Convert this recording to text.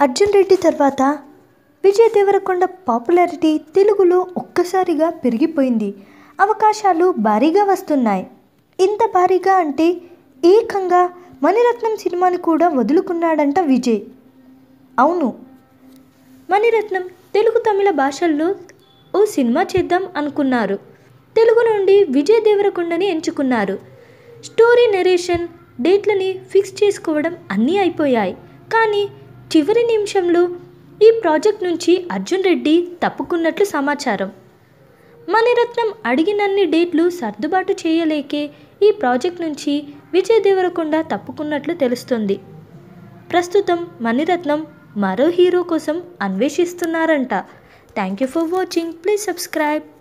అర్జున్ రెడ్డి తర్వాత విజయ్ దేవరకొండ పాపులారిటీ తెలుగులో ఒక్కసారిగా పెరిగిపోయింది అవకాశాలు భారీగా వస్తున్నాయి ఇంత భారీగా అంటే ఏకంగా మణిరత్నం సినిమాని కూడా వదులుకున్నాడంట విజయ్ అవును మణిరత్నం తెలుగు తమిళ భాషల్లో ఓ సినిమా చేద్దాం అనుకున్నారు తెలుగు నుండి విజయ్ దేవరకొండని ఎంచుకున్నారు స్టోరీ నెరేషన్ డేట్లని ఫిక్స్ చేసుకోవడం అన్నీ అయిపోయాయి కానీ చివరి నిమిషంలో ఈ ప్రాజెక్ట్ నుంచి అర్జున్ రెడ్డి తప్పుకున్నట్లు సమాచారం మణిరత్నం అడిగినన్ని డేట్లు సర్దుబాటు చేయలేకే ఈ ప్రాజెక్ట్ నుంచి విజయ్ దేవరకొండ తప్పుకున్నట్లు తెలుస్తుంది ప్రస్తుతం మణిరత్నం మరో హీరో కోసం అన్వేషిస్తున్నారంట thank you for watching please subscribe